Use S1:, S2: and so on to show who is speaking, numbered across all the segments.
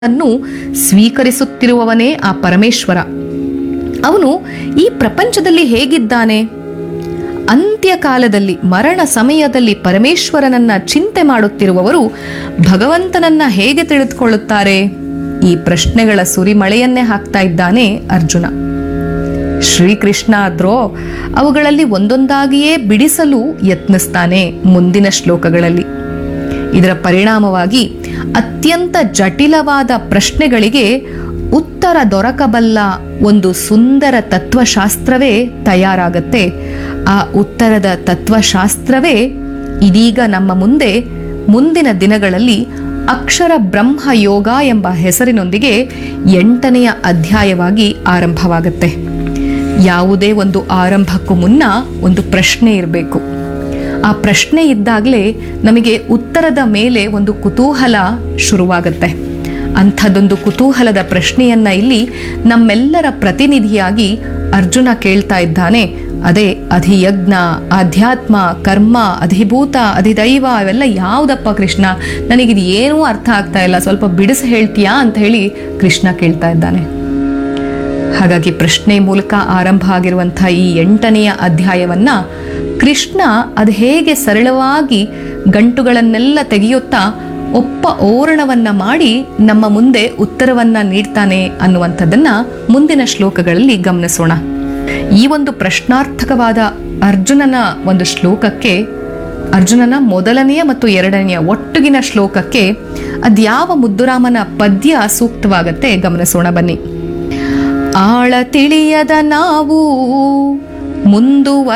S1: ಅನ್ನು ಸ್ವೀಕರಿಸುತ್ತಿರುವವನೇ ಆ ಪರಮೇಶ್ವರ ಅವನು ಈ ಪ್ರಪಂಚದಲ್ಲಿ ಹೇಗಿದ್ದಾನೆ ಅಂತ್ಯಕಾಲದಲ್ಲಿ ಮರಣ ಸಮಯದಲ್ಲಿ ಪರಮೇಶ್ವರನನ್ನ ಚಿಂತೆ ಮಾಡುತ್ತಿರುವವರು ಭಗವಂತನನ್ನ ಹೇಗೆ ತಿಳಿದುಕೊಳ್ಳುತ್ತಾರೆ ಈ ಪ್ರಶ್ನೆಗಳ ಸುರಿಮಳೆಯನ್ನೇ ಹಾಕ್ತಾ ಇದ್ದಾನೆ ಅರ್ಜುನ ಶ್ರೀಕೃಷ್ಣ ಆದ್ರೋ ಅವುಗಳಲ್ಲಿ ಒಂದೊಂದಾಗಿಯೇ ಬಿಡಿಸಲು ಯತ್ನಿಸ್ತಾನೆ ಮುಂದಿನ ಶ್ಲೋಕಗಳಲ್ಲಿ ಇದರ ಪರಿಣಾಮವಾಗಿ ಅತ್ಯಂತ ಜಟಿಲವಾದ ಪ್ರಶ್ನೆಗಳಿಗೆ ಉತ್ತರ ದೊರಕಬಲ್ಲ ಒಂದು ಸುಂದರ ತತ್ವಶಾಸ್ತ್ರವೇ ತಯಾರಾಗತ್ತೆ ಆ ಉತ್ತರದ ತತ್ವಶಾಸ್ತ್ರವೇ ಇದೀಗ ನಮ್ಮ ಮುಂದೆ ಮುಂದಿನ ದಿನಗಳಲ್ಲಿ ಅಕ್ಷರ ಬ್ರಹ್ಮ ಯೋಗ ಎಂಬ ಹೆಸರಿನೊಂದಿಗೆ ಎಂಟನೆಯ ಅಧ್ಯಾಯವಾಗಿ ಆರಂಭವಾಗುತ್ತೆ ಯಾವುದೇ ಒಂದು ಆರಂಭಕ್ಕೂ ಮುನ್ನ ಒಂದು ಪ್ರಶ್ನೆ ಇರಬೇಕು ಆ ಪ್ರಶ್ನೆ ಇದ್ದಾಗಲೇ ನಮಗೆ ಉತ್ತರದ ಮೇಲೆ ಒಂದು ಕುತೂಹಲ ಶುರುವಾಗುತ್ತೆ ಅಂಥದ್ದೊಂದು ಕುತೂಹಲದ ಪ್ರಶ್ನೆಯನ್ನ ಇಲ್ಲಿ ನಮ್ಮೆಲ್ಲರ ಪ್ರತಿನಿಧಿಯಾಗಿ ಅರ್ಜುನ ಕೇಳ್ತಾ ಇದ್ದಾನೆ ಅದೇ ಅಧಿಯಜ್ಞ ಆಧ್ಯಾತ್ಮ ಕರ್ಮ ಅಧಿಭೂತ ಅಧಿದೈವ ಅವೆಲ್ಲ ಯಾವುದಪ್ಪ ಕೃಷ್ಣ ನನಗಿದು ಏನೂ ಅರ್ಥ ಆಗ್ತಾ ಇಲ್ಲ ಸ್ವಲ್ಪ ಬಿಡಿಸಿ ಹೇಳ್ತೀಯಾ ಅಂತ ಹೇಳಿ ಕೃಷ್ಣ ಕೇಳ್ತಾ ಇದ್ದಾನೆ ಹಾಗಾಗಿ ಪ್ರಶ್ನೆ ಮೂಲಕ ಆರಂಭ ಆಗಿರುವಂತಹ ಈ ಎಂಟನೆಯ ಅಧ್ಯಾಯವನ್ನ ಕೃಷ್ಣ ಅದು ಹೇಗೆ ಸರಳವಾಗಿ ಗಂಟುಗಳನ್ನೆಲ್ಲ ತೆಗೆಯುತ್ತಾ ಒಪ್ಪ ಓರಣವನ್ನ ಮಾಡಿ ನಮ್ಮ ಮುಂದೆ ಉತ್ತರವನ್ನ ನೀಡ್ತಾನೆ ಅನ್ನುವಂಥದ್ದನ್ನ ಮುಂದಿನ ಶ್ಲೋಕಗಳಲ್ಲಿ ಗಮನಿಸೋಣ ಈ ಒಂದು ಪ್ರಶ್ನಾರ್ಥಕವಾದ ಅರ್ಜುನನ ಒಂದು ಶ್ಲೋಕಕ್ಕೆ ಅರ್ಜುನನ ಮೊದಲನೆಯ ಮತ್ತು ಎರಡನೆಯ ಒಟ್ಟುಗಿನ ಶ್ಲೋಕಕ್ಕೆ ಅದ್ಯಾವ ಮುದ್ದುರಾಮನ ಪದ್ಯ ಸೂಕ್ತವಾಗತ್ತೆ ಗಮನಿಸೋಣ ಬನ್ನಿ ಆಳ ತಿಳಿಯದ ನಾವು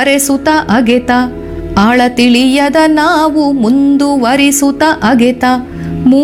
S1: ಮುಂದುವರೆಸುತ್ತ ಅಗೆತ ಆಳ ತಿಳಿಯದ ನಾವು ಮುಂದುವರಿಸುತ್ತ ಅಗೆತ